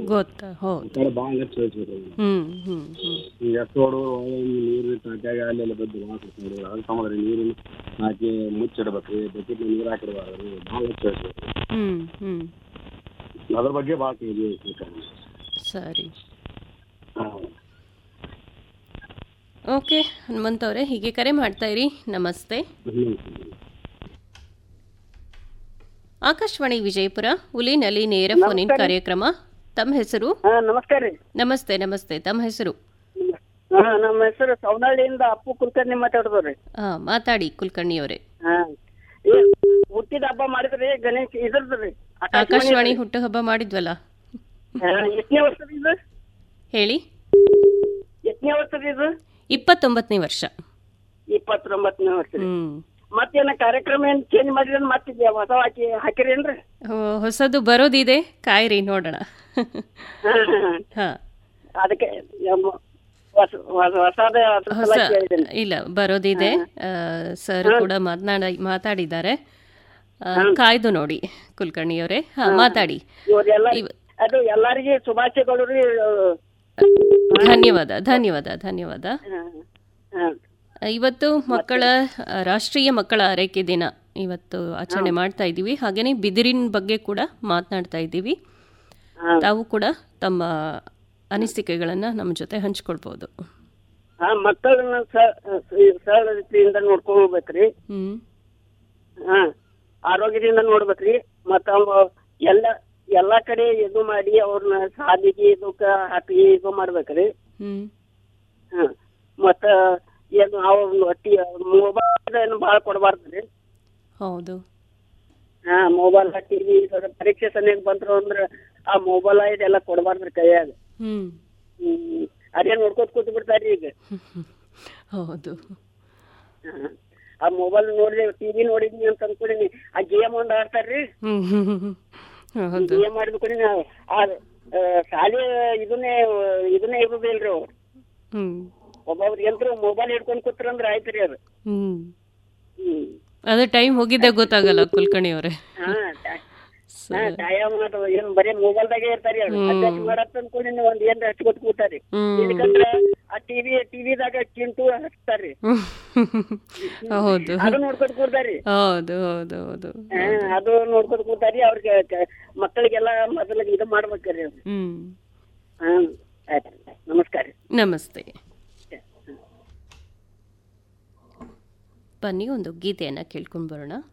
ಗೊತ್ತಾ ಆ ಹೌದು ಕಡೆ ಭಾಳ ಹೆಚ್ಚು ವಹಿಸ್ಬೇಕು ಹ್ಮ್ ಹ್ಮ್ ಹ್ಮ್ ಈಗ ಎಷ್ಟು ಹೊಡೆದ್ರು ನೀರು ಟಾಕ್ಯಾಗ ಅಲ್ಲೆಲ್ಲ ಬಿದ್ದು ಭಾಳ ಕೊಡ್ತಾರೆ ಅದಕ್ಕೆ ಸಂಬಂಧ ನೀರನ್ನು ಹಾಕಿ ಮುಚ್ಚಿಡ್ಬೇಕು ರೀ ಬಕೆಟ್ ನೀರು ಹಾಕಿಡ್ಬಾರ್ದು ರೀ ಭಾಳ ಹೆಚ್ಚು ವಹಿಸ್ಬೇಕು ಹ್ಮ್ ಹ್ಮ್ ಅದ್ರ ಬಗ್ಗೆ ಭಾಳ ಕಾಳಜಿ ವಹಿಸ್ಬೇಕಾಗಿ ಸರಿ ಹಾಂ ಓಕೆ ಹನುಮಂತ್ ಅವರೇ ಹೀಗೆ ಕರೆ ಮಾಡ್ತಾ ಇರಿ ನಮಸ್ತೆ ಆಕಾಶವಾಣಿ ವಿಜಯಪುರ ಉಲಿನಲ್ಲಿ ನೇರ ಫೋನ್ ಇನ್ ಕಾರ್ಯಕ್ರಮ ತಮ್ಮ ಹೆಸರು ಹಾ ನಮಸ್ಕಾರ ರೀ ನಮಸ್ತೆ ನಮಸ್ತೆ ತಮ್ಮ ಹೆಸರು ಹಾ ನಮ್ಮ ಹೆಸರು ಸವನಹಳ್ಳಿಯಿಂದ ಅಪ್ಪು ಕುಲಕರ್ಣಿ ಮಾತಾಡ್ದವ್ರಿ ಹಾ ಮಾತಾಡಿ ಕುಲಕರ್ಣಿ ಅವರೇ ಹಾ ಏ, ಹುಟ್ಟಿದ ಹಬ್ಬ ಮಾಡಿದ್ರಿ ಗಣೇಶ್ ಇದ್ರದ್ರಿ ಆಕಾಶವಾಣಿ ಹುಟ್ಟುಹಬ್ಬ ಮಾಡಿದ್ವಲ್ಲ ಎಷ್ಟನೇ ವರ್ಷದ ಇದು ಹೇಳಿ ಎಷ್ಟನೇ ವರ್ಷದ ಇದು ಇಪ್ಪತ್ತೊಂಬತ್ತನೇ ವರ್ಷ ಇಪ್ಪತ್ತೊಂಬತ್ತನೇ ವರ್ಷ ರೀ ಹ್ಮ್ ಮತ್ತೇನ ಕಾರ್ಯಕ್ರಮ ಏನ್ ಚೇಂಜ್ ಮಾಡಿದ್ರೆ ಮತ್ತೆ ಹೊಸ ಹಾಕಿ ಹಾಕಿರೇನ್ರಿ ಹೋ- ಹೊಸದು ಬರೋದಿದೆ ಕಾಯ್ರಿ ನೋಡೋಣ ಹಾ, ಹಾ, ಹಾ. ಹಾ ಅದಕ್ಕೆ ಯಮ್ಮ- ಹೊಸ ಹೊಸ- ಹೊಸದ ಅದ್ರ ಹೊಸ ಸಲುವಾಗಿ ಕೇಳಿದ್ದೇನೆ. ಇಲ್ಲ ಬರೋದಿದೆ ಸರ್ ಕೂಡ ಮಾತನಾಡ ಮಾತಾಡಿದ್ದಾರೆ ಆ, ಕಾಯ್ದು ನೋಡಿ ಕುಲಕರ್ಣಿಯವರೇ ಹಾ ಮಾತಾಡಿ ಇವ್ರೆಲ್ಲ ಇವ- ಅದು ಎಲ್ಲಾರಿಗೆ ಶುಭಾಶಯಗಳು ರೀ ಧನ್ಯವಾದ ಧನ್ಯವಾದ ಧನ್ಯವಾದ ಹಾ, ಹಾ. ಇವತ್ತು ಮಕ್ಕಳ ಆ, ರಾಷ್ಟ್ರೀಯ ಮಕ್ಕಳ ಆರೈಕೆ ದಿನ ಇವತ್ತು ಆಚರಣೆ ಮಾಡ್ತಾ ಇದ್ದೀವಿ ಹಾಗೇನೆ ಬಿದಿರಿನ ಬಗ್ಗೆ ಕೂಡ ಮಾತನಾಡ್ತಾ ಇದ್ದೀವಿ ಹಾ. ತಾವು ಕೂಡ ತಮ್ಮ ಅನಿಸಿಕೆಗಳನ್ನು ನಮ್ಮ ಜೊತೆ ಹಂಚ್ಕೊಳ್ಬೋದು ಹಾ ಮಕ್ಕಳನ್ನ ಸ- ಸ- ಸರಳ ರೀತಿಯಿಂದ ನೋಡ್ಕೊಳ್ಬೇಕ್ರಿ ಹ್ಮ್ ಹಾ ಆರೋಗ್ಯದಿಂದ ನೋಡ್ಬೇಕ್ರಿ ಮತ್ತ ಅವ ಎಲ್ಲ ಎಲ್ಲಾ ಕಡೆ ಇದು ಮಾಡಿ ಅವ್ರನ್ನ ಸಾಲಿಗೆ ಇದಕ್ಕ ಹಾಕಿ ಇದು ಮಾಡ್ಬೇಕ್ರಿ ಹ್ಮ್ ಹಾ ಮತ್ತ ಏನು ಅವ್ರ ಮೊಬೈಲ್ ಏನು ಭಾಳ ಕೊಡಬಾರ್ದ್ರಿ ಹೌದು ಹಾ ಮೊಬೈಲ್ ಟಿವಿ ಪರೀಕ್ಷೆ ಸಮಯಕ್ಕೆ ಬಂದ್ರು ಅಂದ್ರ ಆ ಮೊಬೈಲ್ ಇದೆಲ್ಲ ಕೊಡಬಾರ್ದ್ರಿ ಕೈಯಾಗ ಹ್ಮ್ ಹ್ಮ್ ಅದೇ ನೋಡ್ಕೊತ ಕೂತ್ ಬಿಡ್ತಾರ್ರಿ ಈಗ ಹೌದು ಹಾ. ಆ ಮೊಬೈಲ್ ನೋಡಿದ್ರೆ ಟಿವಿ ನೋಡಿದ್ನಿ ಅಂತ ಅನ್ಕೊಂಡಿನಿ ಆ ಗೇಮ್ ಒಂದ್ ಆಡ್ತಾರ್ರಿ ಹ್ಮ್ ಹ್ಮ್ ಹ್ಮ್ ಹ್ಮ್. ಹೌದು ಗೇಮ್ ಆಡ್ಬೇಕು ಆ ಆ, ಶಾಲೆ ಇದನ್ನೇ ಇದನ್ನೇ ಇರುದಿಲ್ರಿ ಅವ್ರು ಹ್ಮ್ ಒಬ್ಬೊಬ್ರು ಎಲ್ರು ಮೊಬೈಲ್ ಹಿಡ್ಕೊಂಡ್ ಕೂತ್ರಂದ್ರ ಆಯ್ತ್ರಿ ಅದು ಹ್ಮ್ ಹ್ಮ್ ಅದು ಟೈಮ್ ಹೋಗಿದ್ದೆ ಗೊತ್ತಾಗಲ್ಲ ಕುಲಕರ್ಣಿ ಅವರೇ ಹಾ ಟ- ಹಾ ಟೈಮ್ ಅದು ಏನ್ ಬರೀ ಮೊಬೈಲ್ದಾಗೆ ಇರ್ತಾರಿ ಅವ್ರು ಅಭ್ಯಾಸ ಮಾಡತ್ತ ಅನ್ಕೊಂಡಿನಿ ಒಂದ್ ಏನ್ ಹಚ್ಕೊತ್ ಕೂತಾರಿ ಹ್ಮ್. ಇದಕ್ಕಂದ್ರ ಆ ಟಿವಿ ಟಿವಿದಾಗ ಚಿಂಟು ಹಚ್ತಾರಿ ಹೌದು ಅದು ನೋಡ್ಕೊತ್ ಕೂತಾರಿ ಹೌದು ಹೌದು ಹೌದು ಹಾ ಅದು ನೋಡ್ಕೊತ್ ಕೂತಾರಿ ಅವ್ರಿಗೆ ಕ- ಮಕ್ಕಳಿಗೆಲ್ಲ ಮೊದಲ ಇದು ಮಾಡ್ಬೇಕ್ರಿ ಅವ್ರು ಹ್ಮ್ ಹಾ ಆಯ್ತು ನಮಸ್ಕಾರ ರೀ ನಮಸ್ತೆ ಬನ್ನಿ ಒಂದು ಗೀತೆಯನ್ನು ಕೇಳ್ಕೊಂಡು ಬರೋಣ